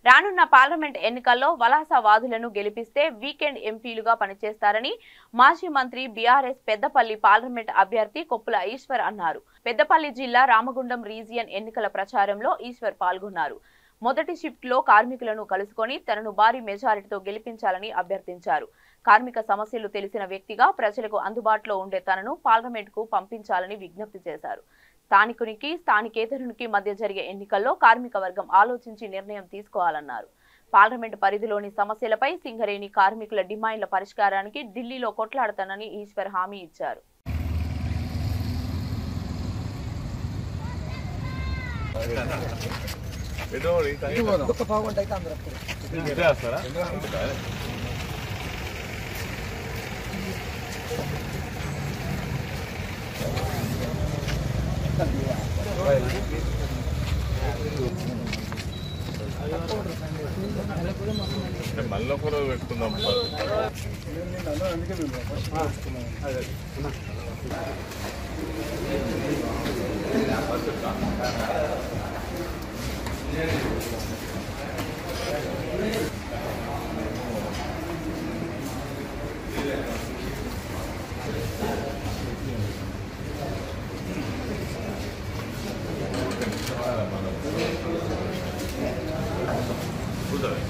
రానున్న పార్లమెంట్ ఎన్నికల్లో వలసవాదులను గెలిపిస్తే వీకెండ్ ఎంపీలుగా పనిచేస్తారని మాజీ మంత్రి బీఆర్ఎస్ పెద్దపల్లి పార్లమెంట్ అభ్యర్థి కొప్పుల ఈశ్వర్ అన్నారు పెద్దపల్లి జిల్లా రామగుండం రీజియన్ ఎన్నికల ప్రచారంలో ఈశ్వర్ పాల్గొన్నారు మొదటి షిఫ్ట్ లో కార్మికులను కలుసుకొని తనను భారీ మెజారిటీతో గెలిపించాలని అభ్యర్థించారు కార్మిక సమస్యలు తెలిసిన వ్యక్తిగా ప్రజలకు అందుబాటులో ఉండే తనను పార్లమెంట్ కు పంపించాలని విజ్ఞప్తి చేశారు స్థానికునికి స్థానికేతరునికి మధ్య జరిగే ఎన్నికల్లో కార్మిక వర్గం ఆలోచించి నిర్ణయం తీసుకోవాలన్నారు పార్లమెంట్ పరిధిలోని సమస్యలపై సింగరేణి కార్మికుల డిమాండ్ల పరిష్కారానికి ఢిల్లీలో కొట్లాడతానని ఈశ్వర్ హామీ ఇచ్చారు ఒక్క పావు గంట అయితే అందరూ వస్తారు. మళ్ళీ ఒక రోజు పెట్టుకుందాం కూర్చోండి.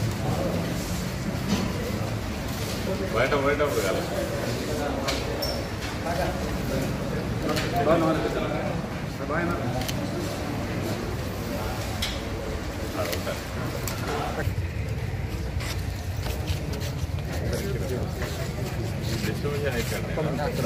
బయట బయట కదా డిస్ట్రిబ్యూషన్ అయిపోయింది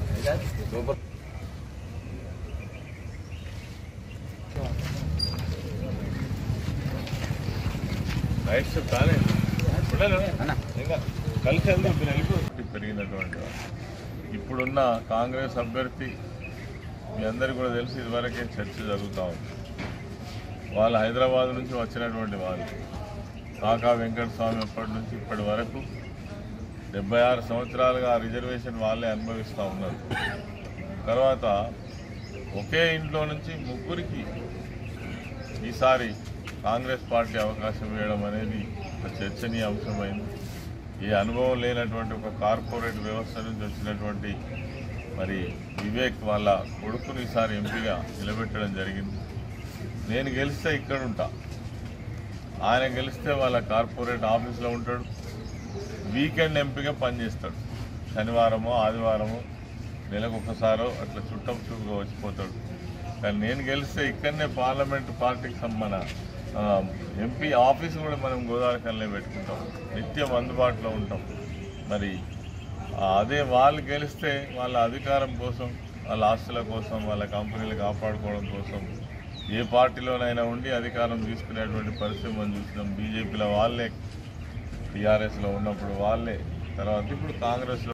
నైట్ షిఫ్ట్ కానీ ఉండాలి ఇంకా కలిసి వెళ్దాం ఇప్పుడు వెళ్ళిపోతుంది పెరిగినటువంటి వాడు. ఇప్పుడున్న కాంగ్రెస్ అభ్యర్థి మీ అందరికీ కూడా తెలిసి ఇదివరకే చర్చ జరుగుతూ ఉంది వాళ్ళు హైదరాబాద్ నుంచి వచ్చినటువంటి వాళ్ళు కాకా వెంకటస్వామి అప్పటి నుంచి ఇప్పటి వరకు డెబ్బై ఆరు సంవత్సరాలుగా ఆ రిజర్వేషన్ వాళ్ళే అనుభవిస్తూ ఉన్నారు తర్వాత ఒకే ఇంట్లో నుంచి ముగ్గురికి ఈసారి కాంగ్రెస్ పార్టీ అవకాశం ఇవ్వడం అనేది ఒక చర్చనీయ అంశమైంది ఈ అనుభవం లేనటువంటి ఒక కార్పొరేట్ వ్యవస్థ నుంచి వచ్చినటువంటి మరి వివేక్ వాళ్ళ కొడుకుని ఈసారి ఎంపీగా నిలబెట్టడం జరిగింది నేను గెలిస్తే ఇక్కడ ఉంటా ఆయన గెలిస్తే వాళ్ళ కార్పొరేట్ ఆఫీస్లో ఉంటాడు వీకెండ్ ఎంపీగా పనిచేస్తాడు శనివారమో ఆదివారమో నెలకు ఒకసారో అట్లా చుట్టం చూపుగా వచ్చిపోతాడు కానీ నేను గెలిస్తే ఇక్కడనే పార్లమెంట్ పార్టీకి సం- మన ఆ, ఎంపీ ఆఫీస్ కూడా మనం గోదావరికల్నే పెట్టుకుంటాం నిత్యం అందుబాటులో ఉంటాం మరి ఆ, అదే వాళ్ళు గెలిస్తే వాళ్ళ అధికారం కోసం వాళ్ళ ఆస్తుల కోసం వాళ్ళ కంపెనీలు కాపాడుకోవడం కోసం ఏ పార్టీలోనైనా ఉండి అధికారం తీసుకునేటువంటి పరిస్థితి మనం చూసినాం బీజేపీలో వాళ్ళే టీఆర్ఎస్లో ఉన్నప్పుడు వాళ్ళే తర్వాత ఇప్పుడు కాంగ్రెస్లో